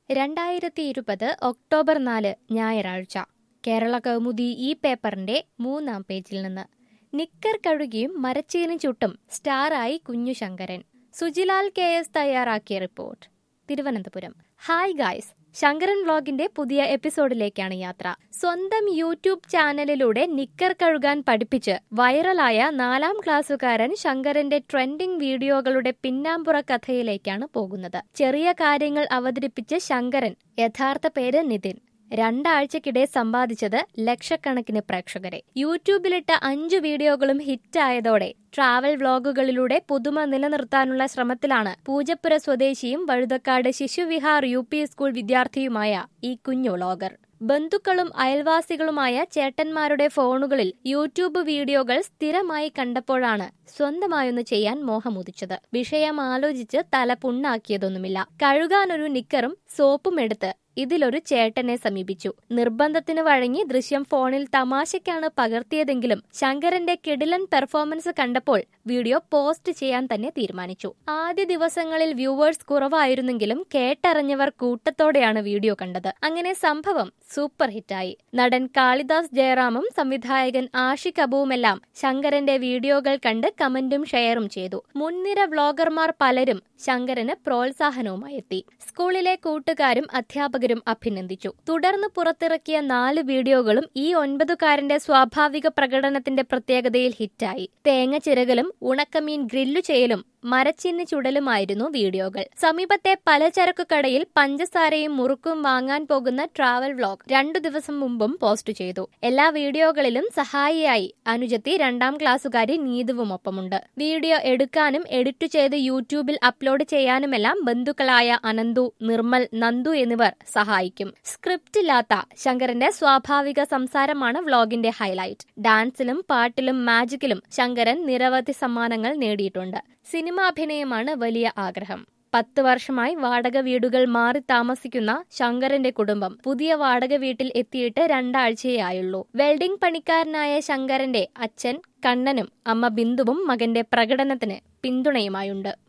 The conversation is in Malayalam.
രണ്ടായിരത്തി ഇരുപത് ഒക്ടോബർ നാല് ഞായറാഴ്ച കേരള കൗമുദി ഈ പേപ്പറിന്റെ മൂന്നാം പേജിൽ നിന്ന് നിക്കർ കഴുകിയും മരച്ചീനി ചുട്ടും സ്റ്റാറായി കുഞ്ഞു ശങ്കരൻ സുജിലാൽ കെ എസ് തയ്യാറാക്കിയ report Thiruvananthapuram hi guys Sankaran വ്ളോഗിന്റെ പുതിയ എപ്പിസോഡിലേക്കാണ് യാത്ര സ്വന്തം യൂട്യൂബ് ചാനലിലൂടെ നിക്കർ കഴുകാൻ പഠിപ്പിച്ച് വൈറലായ നാലാം ക്ലാസ്സുകാരൻ ശങ്കരന്റെ ട്രെൻഡിംഗ് വീഡിയോകളുടെ പിന്നാമ്പുറ കഥയിലേക്കാണ് പോകുന്നത് ചെറിയ കാര്യങ്ങൾ അവതരിപ്പിച്ച് ശങ്കരൻ യഥാർത്ഥ പേര് നിതിൻ രണ്ടാഴ്ചക്കിടെ സമ്പാദിച്ചത് ലക്ഷക്കണക്കിന് പ്രേക്ഷകരെ യൂട്യൂബിലിട്ട അഞ്ചു വീഡിയോകളും ഹിറ്റായതോടെ ട്രാവൽ വ്ളോഗുകളിലൂടെ പുതുമ നിലനിർത്താനുള്ള ശ്രമത്തിലാണ് പൂജപ്പുര സ്വദേശിയും Vazhuthacaud Shishuvihar U P school വിദ്യാർത്ഥിയുമായ ഈ കുഞ്ഞു വ്ളോഗർ ബന്ധുക്കളും അയൽവാസികളുമായ ചേട്ടന്മാരുടെ ഫോണുകളിൽ യൂട്യൂബ് വീഡിയോകൾ സ്ഥിരമായി കണ്ടപ്പോഴാണ് സ്വന്തമായൊന്ന് ചെയ്യാൻ മോഹമുദിച്ചത് വിഷയം ആലോചിച്ച് തല പുണ്ണാക്കിയതൊന്നുമില്ല കഴുകാനൊരു നിക്കറും സോപ്പും എടുത്ത് ഇതിലൊരു ചേട്ടനെ സമീപിച്ചു നിർബന്ധത്തിന് വഴങ്ങി ദൃശ്യം ഫോണിൽ തമാശയ്ക്കാണ് പകർത്തിയതെങ്കിലും ശങ്കരന്റെ കിടിലൻ പെർഫോമൻസ് കണ്ടപ്പോൾ വീഡിയോ പോസ്റ്റ് ചെയ്യാൻ തന്നെ തീരുമാനിച്ചു ആദ്യ ദിവസങ്ങളിൽ വ്യൂവേഴ്സ് കുറവായിരുന്നെങ്കിലും കേട്ടറിഞ്ഞവർ കൂട്ടത്തോടെയാണ് വീഡിയോ കണ്ടത് അങ്ങനെ സംഭവം സൂപ്പർ ഹിറ്റായി നടൻ കാളിദാസ് ജയറാമും സംവിധായകൻ ആഷിഖ് അബുവുമെല്ലാം ശങ്കരന്റെ വീഡിയോകൾ കണ്ട് കമന്റും ഷെയറും ചെയ്തു മുൻനിര വ്ളോഗർമാർ പലരും ശങ്കരന് പ്രോത്സാഹനവുമായി എത്തി സ്കൂളിലെ കൂട്ടുകാരും അധ്യാപകരും അഭിനന്ദിച്ചു തുടർന്ന് പുറത്തിറക്കിയ നാല് വീഡിയോകളും ഈ ഒൻപതുകാരന്റെ സ്വാഭാവിക പ്രകടനത്തിന്റെ പ്രത്യേകതയിൽ ഹിറ്റായി തേങ്ങ ചിരകലും ഉണക്കമീൻ ഗ്രില്ലു ചെയ്യലും മരച്ചിന്ന് ചുടലുമായിരുന്നു വീഡിയോകൾ സമീപത്തെ പലചരക്കു കടയിൽ പഞ്ചസാരയും മുറുക്കും വാങ്ങാൻ പോകുന്ന ട്രാവൽ വ്ളോഗ് രണ്ടു ദിവസം മുമ്പും പോസ്റ്റ് ചെയ്തു എല്ലാ വീഡിയോകളിലും സഹായിയായി അനുജത്തി രണ്ടാം ക്ലാസ്സുകാരി നീതുവുമൊപ്പമുണ്ട് വീഡിയോ എടുക്കാനും എഡിറ്റ് ചെയ്ത് യൂട്യൂബിൽ അപ്ലോഡ് ചെയ്യാനുമെല്ലാം ബന്ധുക്കളായ അനന്തു നിർമ്മൽ നന്ദു എന്നിവർ സഹായിക്കും സ്ക്രിപ്റ്റ് ഇല്ലാത്ത ശങ്കരന്റെ സ്വാഭാവിക സംസാരമാണ് വ്ളോഗിന്റെ ഹൈലൈറ്റ് ഡാൻസിലും പാട്ടിലും മാജിക്കിലും ശങ്കരൻ നിരവധി സമ്മാനങ്ങൾ നേടിയിട്ടുണ്ട് സിനിമാഭിനയമാണ് വലിയ ആഗ്രഹം പത്ത് വർഷമായി വാടക വീടുകൾ മാറി താമസിക്കുന്ന ശങ്കരന്റെ കുടുംബം പുതിയ വാടക വീട്ടിൽ എത്തിയിട്ട് രണ്ടാഴ്ചയേ ആയുള്ളൂ വെൽഡിംഗ് പണിക്കാരനായ ശങ്കരന്റെ അച്ഛൻ കണ്ണനും അമ്മ ബിന്ദുവും മകന്റെ പ്രകടനത്തിന് പിന്തുണയുമായുണ്ട്